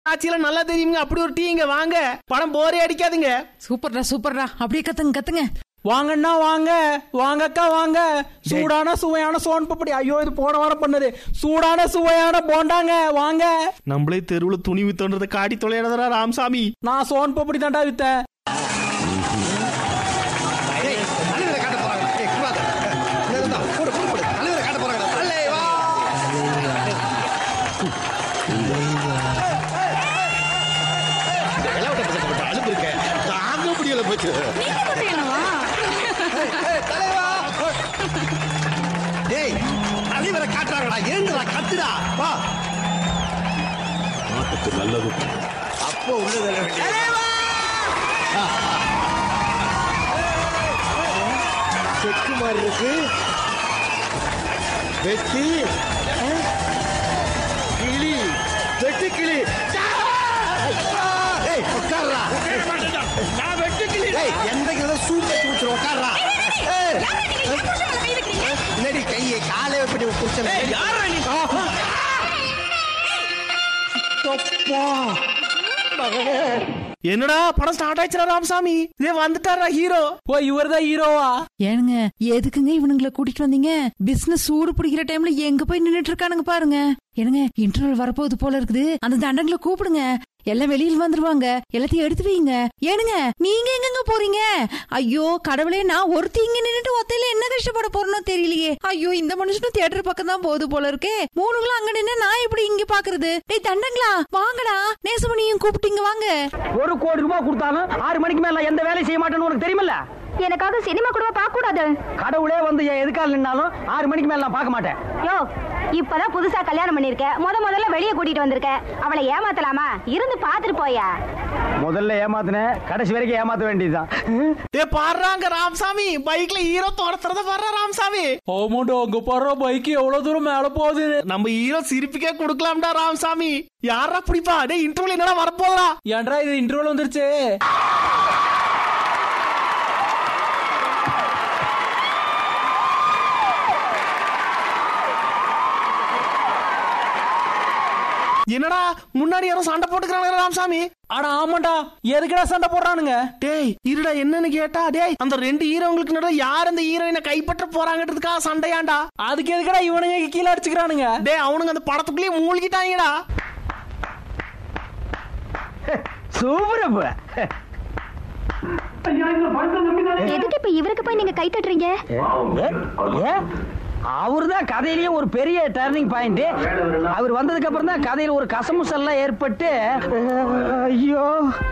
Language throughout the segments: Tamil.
ஆட்சியில நல்லா தெரியுங்க அப்படி ஒரு டீ இங்க வாங்க படம் போரே அடிக்காதுங்க சூப்பர்டா சூப்பர்டா அப்படியே கத்துங்க கத்துங்க வாங்கண்ணா வாங்க வாங்கக்கா வாங்க சூடான சுவையான சோன் பப்படி ஐயோ இது போன வாரம் பண்ணது சூடான சுவையான போண்டாங்க வாங்க நம்மளே தெருவுல துணி வித்தோன்றத காட்டி தொலைறதா ராமசாமி நான் சோன் பப்படி தாண்டா வித்தேன் தலைவரை காட்ட போறாங்க ஏய் கூடாது இதுதான் போடு போடு போடு தலைவரை காட்ட போறாங்க தலைவா எல்லாம் விட்ட அனுப்பு இருக்க தாங்க முடியல போச்சு ஏய், தலைவா டேய் தலைவரை காட்டுறாங்கடா ஏந்துடா கத்துடா வா நாட்டுக்கு நல்லது அப்போ உள்ளது செக்கு மாதிரி இருக்கு வெட்டி கிளி வெட்டி கிளி ஏய் உட்கார்றா ஏய் எந்த சூப் வச்சு ஊத்துற உட்கார்றா ஏய் இல்லடி கையை காலை எப்படி குடிச்சேன் தொப்பா மகனே என்னடா படம் ஸ்டார்ட் ஆயிடுச்சுடா ராமசாமி இதே வந்துட்டாரா ஹீரோ ஓ இவர்தான் ஹீரோவா ஏனுங்க எதுக்குங்க இவனுங்களை கூட்டிட்டு வந்தீங்க பிசினஸ் சூடு பிடிக்கிற டைம்ல எங்க போய் நின்னுட்டு இருக்கானுங்க பாருங்க என்னங்க இன்டர்வல் வரப்போகுது போல இருக்குது அந்த தண்டங்களை கூப்பிடுங்க எல்லாம் வெளியில் வந்துருவாங்க எல்லாத்தையும் எடுத்து வைங்க ஏனுங்க நீங்க எங்கங்க போறீங்க ஐயோ கடவுளே நான் ஒருத்தி இங்க நின்னுட்டு ஒத்தையில என்ன கஷ்டப்பட போறேனோ தெரியலையே ஐயோ இந்த மனுஷனும் தியேட்டர் பக்கம் தான் போகுது போல இருக்கே மூணுங்களும் அங்க நின்னு நான் எப்படி இங்க பாக்குறது டேய் தண்டங்களா வாங்கடா நேசமணியும் கூப்பிட்டீங்க வாங்க ஒரு கோடி ரூபாய் கொடுத்தாலும் ஆறு மணிக்கு மேல எந்த வேலையும் செய்ய மாட்டேன்னு உனக்கு தெரியுமில்ல எனக்காக சினிமா கூட பார்க்க கூடாது கடவுளே வந்து என் எதுக்கால் நின்னாலும் ஆறு மணிக்கு மேல நான் பார்க்க மாட்டேன் யோ இப்பதான் புதுசா கல்யாணம் பண்ணிருக்க முத முதல்ல வெளியே கூட்டிட்டு வந்திருக்க அவளை ஏமாத்தலாமா இருந்து பாத்துட்டு போயா முதல்ல ஏமாத்தினேன் கடைசி வரைக்கும் ஏமாத்த வேண்டியதுதான் ஏ பாடுறாங்க ராமசாமி பைக்ல ஹீரோ துரத்துறத பாடுறா ராமசாமி ஆமாண்டா அங்க போற பைக் எவ்வளவு தூரம் மேல போகுது நம்ம ஹீரோ சிரிப்புக்கே கொடுக்கலாம்டா ராமசாமி யாரா பிடிப்பா டேய் இன்டர்வியூல என்னடா வரப்போதா ஏன்டா இது இன்டர்வல் வந்துருச்சு என்னடா முன்னாடி யாரும் சண்டை போட்டுக்கிறாங்க ராமசாமி ஆனா ஆமாண்டா எதுக்குடா சண்டை போடுறானுங்க டேய் இருடா என்னன்னு கேட்டா டேய் அந்த ரெண்டு ஹீரோங்களுக்கு நடுவுல யார் அந்த ஹீரோயினை கைப்பற்ற போறாங்கன்றதுக்காக சண்டையாண்டா அதுக்கு எதுக்குடா இவனுங்க கீழே அடிச்சுக்கிறானுங்க டேய் அவனுங்க அந்த படத்துக்குள்ளேயே மூழ்கிட்டாங்கடா சூப்பர் எதுக்கு இப்ப இவருக்கு போய் நீங்க கை தட்டுறீங்க அவர் தான் கதையிலேயே ஒரு பெரிய டர்னிங் பாயிண்ட் அவர் வந்ததுக்கு அப்புறம் தான் கதையில ஒரு கசமுசல்லாம் ஏற்பட்டு ஐயோ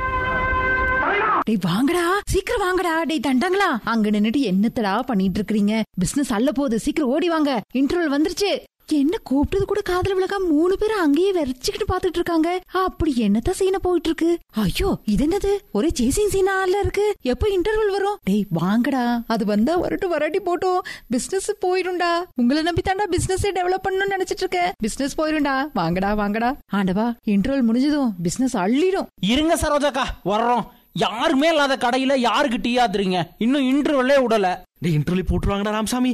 டேய் வாங்கடா சீக்கிரம் வாங்கடா டேய் தண்டங்களா அங்க நின்னுட்டு என்னத்தடா பண்ணிட்டு இருக்கீங்க பிசினஸ் அல்ல போகுது சீக்கிரம் ஓடி வாங்க இன்டர்வல் வந்துருச்சு என்ன கூப்பிட்டது கூட காதல விளக்காம மூணு பேரும் அங்கேயே வெறிச்சுக்கிட்டு பாத்துட்டு இருக்காங்க அப்படி என்னத்த சீனை போயிட்டு இருக்கு ஐயோ இது என்னது ஒரே சேசிங் சீனா இருக்கு எப்ப இன்டர்வல் வரும் டேய் வாங்கடா அது வந்தா வரட்டும் வராட்டி போட்டோம் பிசினஸ் போயிரும்டா உங்களை நம்பி தாண்டா பிசினஸ் டெவலப் பண்ணணும்னு நினைச்சிட்டு இருக்கேன் பிசினஸ் போயிரும்டா வாங்கடா வாங்கடா ஆண்டவா இன்டர்வல் முடிஞ்சதும் பிசினஸ் அள்ளிடும் இருங்க சரோஜாக்கா வர்றோம் யாருமே இல்லாத கடையில யாருக்கு டீ ஆத்துறீங்க இன்னும் இன்டர்வல்லே விடல டேய் இன்டர்வியூ போட்டுருவாங்கடா ராமசாமி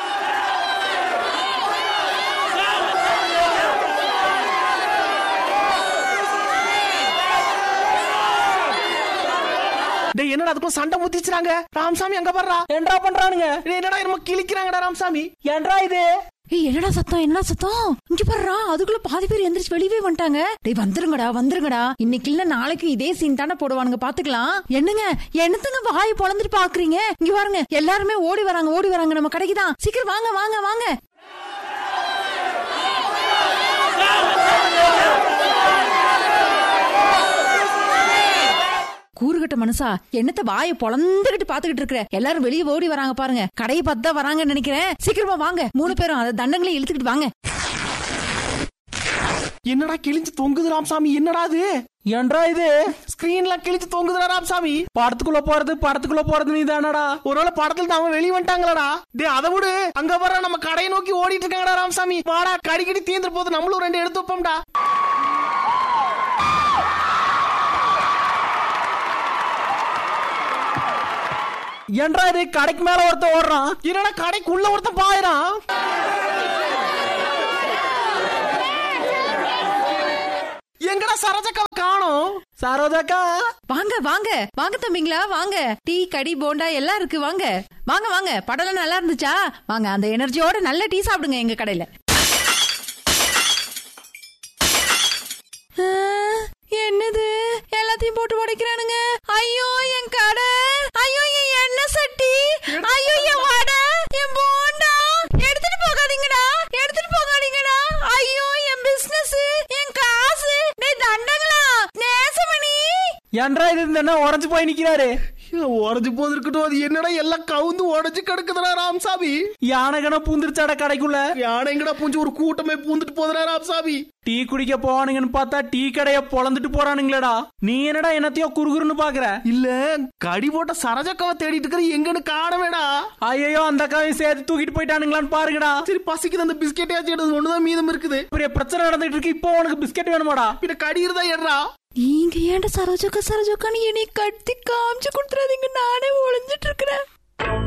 டேய் என்னடா அதுக்கும் சண்டை முத்திச்சுறாங்க ராமசாமி அங்க பாடுறா என்னடா பண்றானுங்க டேய் என்னடா என்னமோ கிழிக்கிறாங்கடா ராமசாமி ஏன்டா இது ஏய் என்னடா சத்தம் என்ன சத்தம் இங்க பாருடா அதுக்குள்ள பாதி பேர் எந்திரிச்சு வெளியவே வந்துட்டாங்க டேய் வந்துருங்கடா வந்துருங்கடா இன்னைக்கு இல்ல நாளைக்கு இதே சீன் தானே போடுவானுங்க பாத்துக்கலாம் என்னங்க என்னத்துங்க வாய் பொழந்துட்டு பாக்குறீங்க இங்க பாருங்க எல்லாருமே ஓடி வராங்க ஓடி வராங்க நம்ம கடைக்கு தான் சீக்கிரம் வாங்க வாங்க வாங்க கூறுகட்ட மனுஷா என்னத்த வாயை பொழந்துகிட்டு பாத்துக்கிட்டு இருக்கிற எல்லாரும் வெளியே ஓடி வராங்க பாருங்க கடையை பார்த்து தான் வராங்கன்னு நினைக்கிறேன் சீக்கிரமா வாங்க மூணு பேரும் அதை தண்டங்களை இழுத்துக்கிட்டு வாங்க என்னடா கிழிஞ்சு தொங்குது ராமசாமி என்னடா அது ஏன்டா இது ஸ்கிரீன்ல கிழிச்சு தொங்குதுடா ராமசாமி படத்துக்குள்ள போறது படத்துக்குள்ள போறது நீ தானடா ஒருவேளை படத்துல தான் அவன் வெளிய வந்துட்டாங்களாடா டேய் அதை விடு அங்க வர நம்ம கடையை நோக்கி ஓடிட்டு இருக்காங்கடா ராமசாமி வாடா கடிக்கடி தீந்துற போது நம்மளும் ரெண்டு எடுத்து வைப்போம்டா ஏன்டா இது கடைக்கு மேல ஒருத்தன் ஓடுறான் என்னடா கடைக்குள்ள ஒருத்தன் பாயிரான் எங்கடா சரோஜக்காவை காணோம் சரோஜாக்கா வாங்க வாங்க வாங்க தம்பிங்களா வாங்க டீ கடி போண்டா எல்லாம் இருக்கு வாங்க வாங்க வாங்க படம்லாம் நல்லா இருந்துச்சா வாங்க அந்த எனர்ஜியோட நல்ல டீ சாப்பிடுங்க எங்க கடையில ஆ, என்னது எல்லாத்தையும் போட்டு உடைக்கிறானுங்க ஐயோ என் கடை ஐயோ என் எண்ணெய் சட்டி ஐயோ என் வடை என் போண்டா எடுத்துட்டு போகாதீங்கடா எடுத்துட்டு போகாதீங்கடா ஐயோ என் பிசினஸ் என் காசு டேய் தண்டங்களா நேசமணி என்றா இது இந்த அண்ணா உடஞ்சு போய் நிக்கிறாரு உடஞ்சு போது இருக்கட்டும் அது என்னடா எல்லாம் கவுந்து உடஞ்சு கிடக்குதுடா ராமசாமி யானைகணம் பூந்துருச்சாடா கடைக்குள்ள யானை எங்கடா பூஞ்சி ஒரு கூட்டமே பூந்துட்டு போதுடா ராமசாமி டீ குடிக்க போவானுங்கன்னு பார்த்தா டீ கடைய பொளந்துட்டு போறானுங்களேடா நீ என்னடா என்னத்தையோ குறுகுறுன்னு பாக்குற இல்ல கடி போட்ட சரஜக்காவை தேடிட்டு இருக்கிற எங்கன்னு காணவேடா ஐயோ அந்த அக்காவையும் சேர்த்து தூக்கிட்டு போயிட்டானுங்களான்னு பாருங்கடா சரி பசிக்குது அந்த பிஸ்கெட்டாச்சும் எடுத்து ஒண்ணுதான் மீதம் இருக்குது பெரிய பிரச்சனை நடந்துட்டு இருக்கு இப்போ உனக்கு பிஸ்கெட் வேணுமாடா பின்ன கடி இருந்தா எடுறா நீங்க ஏன்டா சரோஜக்கா சரோஜக்கான்னு என்னை கட்டி காமிச்சு கொடுத்துறாதீங்க நானே ஒளிஞ்சிட்டு இருக்கிறேன்